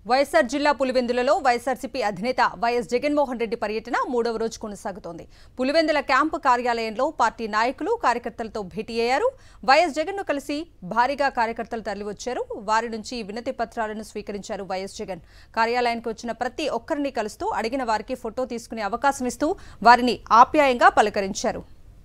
వైఎస్ఆర్ జిల్లా పులివెందులలో వైఎస్ఆర్సీపీ అధినేత వైఎస్ జగన్మోహన్ రెడ్డి పర్యటన మూడవ రోజు కొనసాగుతోంది పులివెందుల క్యాంపు కార్యాలయంలో పార్టీ నాయకులు కార్యకర్తలతో భేటీ అయ్యారు వైఎస్ జగన్ను కలిసి భారీగా కార్యకర్తలు తరలివచ్చారు వారి నుంచి వినతి పత్రాలను స్వీకరించారు వైఎస్ జగన్ కార్యాలయానికి వచ్చిన ప్రతి ఒక్కరిని కలుస్తూ అడిగిన వారికి ఫోటో తీసుకునే అవకాశం ఇస్తూ వారిని ఆప్యాయంగా పలకరించారు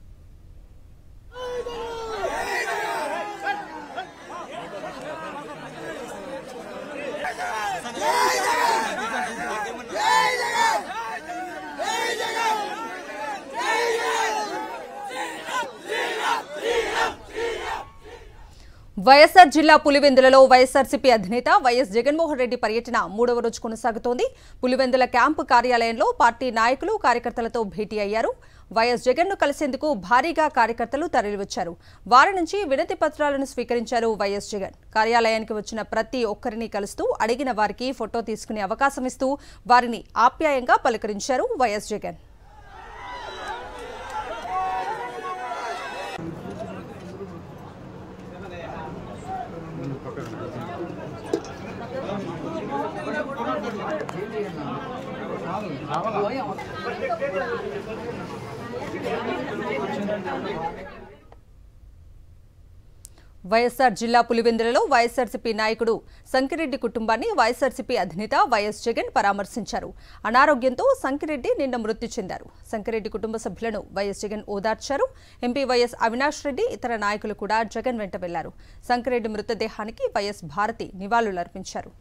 వైఎస్ఆర్ జిల్లా పులివెందులలో వైఎస్ఆర్సీపీ అధినేత వైఎస్ జగన్మోహన్ రెడ్డి పర్యటన మూడవ రోజు కొనసాగుతోంది పులివెందుల క్యాంపు కార్యాలయంలో పార్టీ నాయకులు కార్యకర్తలతో భేటీ అయ్యారు వైఎస్ జగన్ను కలిసేందుకు భారీగా కార్యకర్తలు తరలివచ్చారు వారి నుంచి వినతి పత్రాలను స్వీకరించారు వైఎస్ జగన్ కార్యాలయానికి వచ్చిన ప్రతి ఒక్కరిని కలుస్తూ అడిగిన వారికి ఫోటో తీసుకునే అవకాశం ఇస్తూ వారిని ఆప్యాయంగా పలకరించారు వైఎస్ జగన్ వైఎస్ఆర్ జిల్లా పులివెందులలో వైఎస్ఆర్సీపీ నాయకుడు సంకిరెడ్డి కుటుంబాన్ని వైఎస్ఆర్సీపీ అధినేత వైఎస్ జగన్ పరామర్శించారు అనారోగ్యంతో సంకిరెడ్డి నిన్న మృతి చెందారు సంకిరెడ్డి కుటుంబ సభ్యులను వైఎస్ జగన్ ఓదార్చారు ఎంపీ వైఎస్ అవినాష్ రెడ్డి ఇతర నాయకులు కూడా జగన్ వెంట వెళ్లారు సంకిరెడ్డి మృతదేహానికి వైఎస్ భారతి నివాళులర్పించారు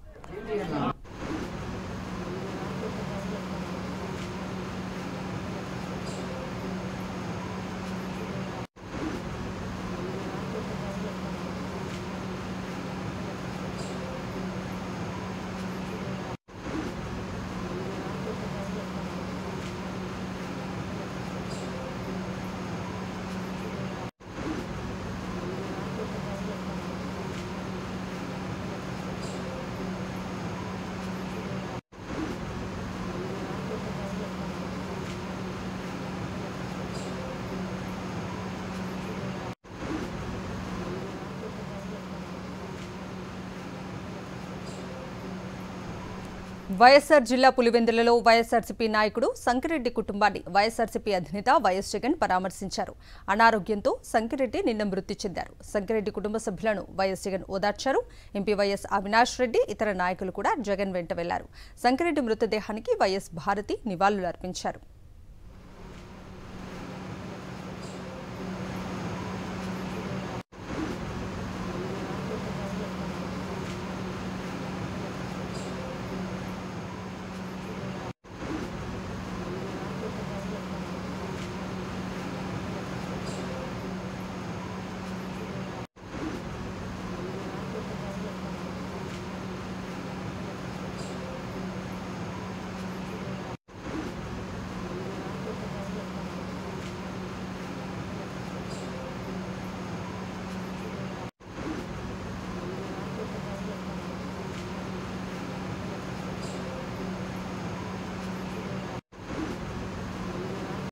వైఎస్ఆర్ జిల్లా పులివెందులలో వైఎస్ఆర్సీపీ నాయకుడు సంకిరెడ్డి కుటుంబాన్ని వైఎస్ఆర్సీపీ అధినేత వైఎస్ జగన్ పరామర్శించారు అనారోగ్యంతో సంకిరెడ్డి నిన్న మృతి చెందారు సంకిరెడ్డి కుటుంబ సభ్యులను వైఎస్ జగన్ ఓదార్చారు ఎంపీ వైఎస్ అవినాష్ రెడ్డి ఇతర నాయకులు కూడా జగన్ వెంట వెళ్లారు సంకిరెడ్డి మృతదేహానికి వైఎస్ భారతి నివాళులర్పించారు